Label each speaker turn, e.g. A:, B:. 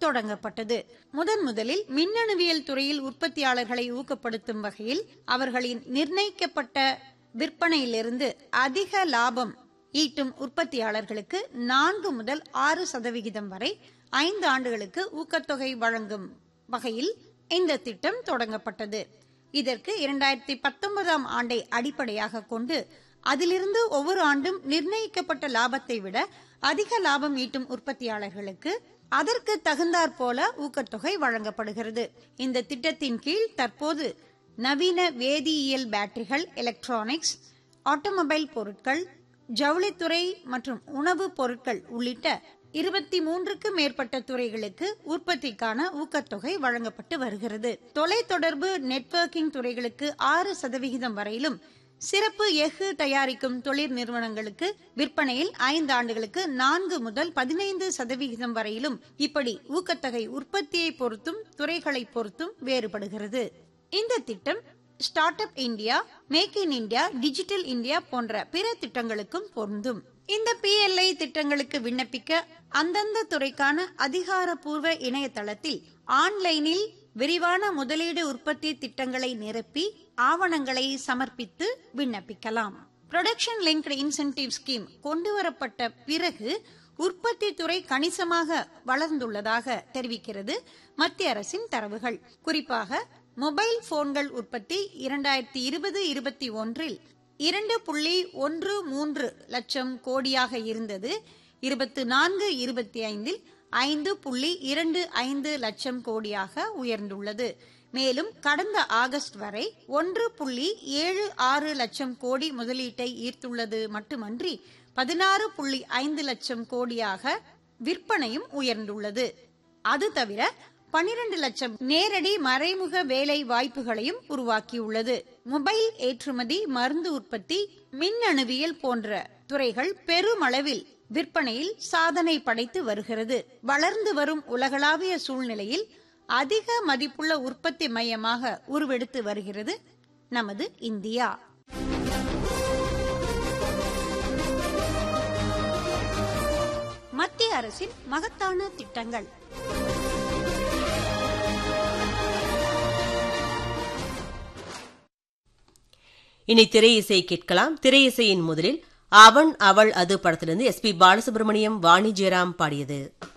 A: தொடங்கப்பட்டது முதன் முதலில் மின்னணுவியல் துறையில் உற்பத்தியாளர்களை ஊக்கப்படுத்தும் வகையில் அவர்களின் நிர்ணயிக்கப்பட்ட விற்பனையிலிருந்து அதிக லாபம் ஈட்டும் உற்பத்தியாளர்களுக்கு நான்கு முதல் ஆறு சதவிகிதம் வரை ஐந்து ஆண்டுகளுக்கு ஊக்கத்தொகை வழங்கும் வகையில் இந்த திட்டம் தொடங்கப்பட்டது இதற்கு இரண்டாயிரத்தி பத்தொன்பதாம் ஆண்டை அடிப்படையாக கொண்டு அதிலிருந்து ஒவ்வொரு ஆண்டும் நிர்ணயிக்கப்பட்ட லாபத்தை விட அதிக லாபம் ஈட்டும் உற்பத்தியாளர்களுக்கு அதற்கு தகுந்தாற் போல ஊக்கத்தொகை வழங்கப்படுகிறது இந்த திட்டத்தின் கீழ் தற்போது நவீன வேதியியல் பேட்டரிகள் எலக்ட்ரானிக்ஸ் ஆட்டோமொபைல் பொருட்கள் ஜவுளித்துறை மற்றும் உணவுப் பொருட்கள் உள்ளிட்ட இருபத்தி மூன்றுக்கு மேற்பட்ட துறைகளுக்கு உற்பத்திக்கான ஊக்கத்தொகை வழங்கப்பட்டு வருகிறது தொலைத்தொடர்பு நெட்வொர்க்கிங் துறைகளுக்கு ஆறு சதவிகிதம் வரையிலும் சிறப்பு எஃகு தயாரிக்கும் தொழில் நிறுவனங்களுக்கு விற்பனையில் ஐந்து ஆண்டுகளுக்கு நான்கு முதல் பதினைந்து சதவிகிதம் வரையிலும் இப்படி ஊக்கத்தொகை உற்பத்தியை பொறுத்தும் துறைகளை பொறுத்தும் வேறுபடுகிறது இந்த திட்டம் start up India make in India digital India போன்ற பிற திட்டங்களுக்கும் பொருந்தும் இந்த பிஎல்ஐ திட்டங்களுக்கு விண்ணப்பிக்க அந்தந்த துறைக்கான அதிகாரப்பூர்வ இணையதளத்தில் ஆன்லைனில் விரிவான முதலீடு உற்பத்தி திட்டங்களை நிரப்பி ஆவணங்களை சமர்ப்பித்து விண்ணப்பிக்கலாம் ப்ரொடக்ஷன் லிங்க்டு இன்சென்டிவ் ஸ்கீம் கொண்டுவரப்பட்ட பிறகு உற்பத்தி துறை கணிசமாக வளர்ந்துள்ளதாக தெரிவிக்கிறது மத்திய அரசின் தரவுகள் குறிப்பாக மொபைல் போன்கள் உற்பத்தி இரண்டாயிரத்தி இருபது இருபத்தி ஒன்றில் இரண்டு புள்ளி ஒன்று மூன்று லட்சம் கோடியாக இருந்தது இருபத்தி நான்கு இருபத்தி ஐந்தில் ஐந்து புள்ளி இரண்டு ஐந்து லட்சம் கோடியாக உயர்ந்துள்ளது மேலும் கடந்த ஆகஸ்ட் வரை ஒன்று புள்ளி ஏழு ஆறு லட்சம் கோடி முதலீட்டை ஈர்த்துள்ளது மட்டுமன்றி பதினாறு புள்ளி ஐந்து லட்சம் கோடியாக விற்பனையும் உயர்ந்துள்ளது அது தவிர பனிரெண்டு லட்சம் நேரடி மறைமுக வேலை வாய்ப்புகளையும் உருவாக்கியுள்ளது மொபைல் ஏற்றுமதி மருந்து உற்பத்தி மின்னணுவியல் போன்ற துறைகள் பெருமளவில் விற்பனையில் சாதனை படைத்து வருகிறது வளர்ந்து வரும் உலகளாவிய சூழ்நிலையில் அதிக மதிப்புள்ள உற்பத்தி மையமாக உருவெடுத்து வருகிறது நமது இந்தியா மத்திய அரசின் மகத்தான திட்டங்கள்
B: இனி திரை இசை கேட்கலாம் திரை இசையின் முதலில் அவன் அவள் அது படத்திலிருந்து எஸ் பி பாலசுப்ரமணியம் வாணி ஜெயராம் பாடியது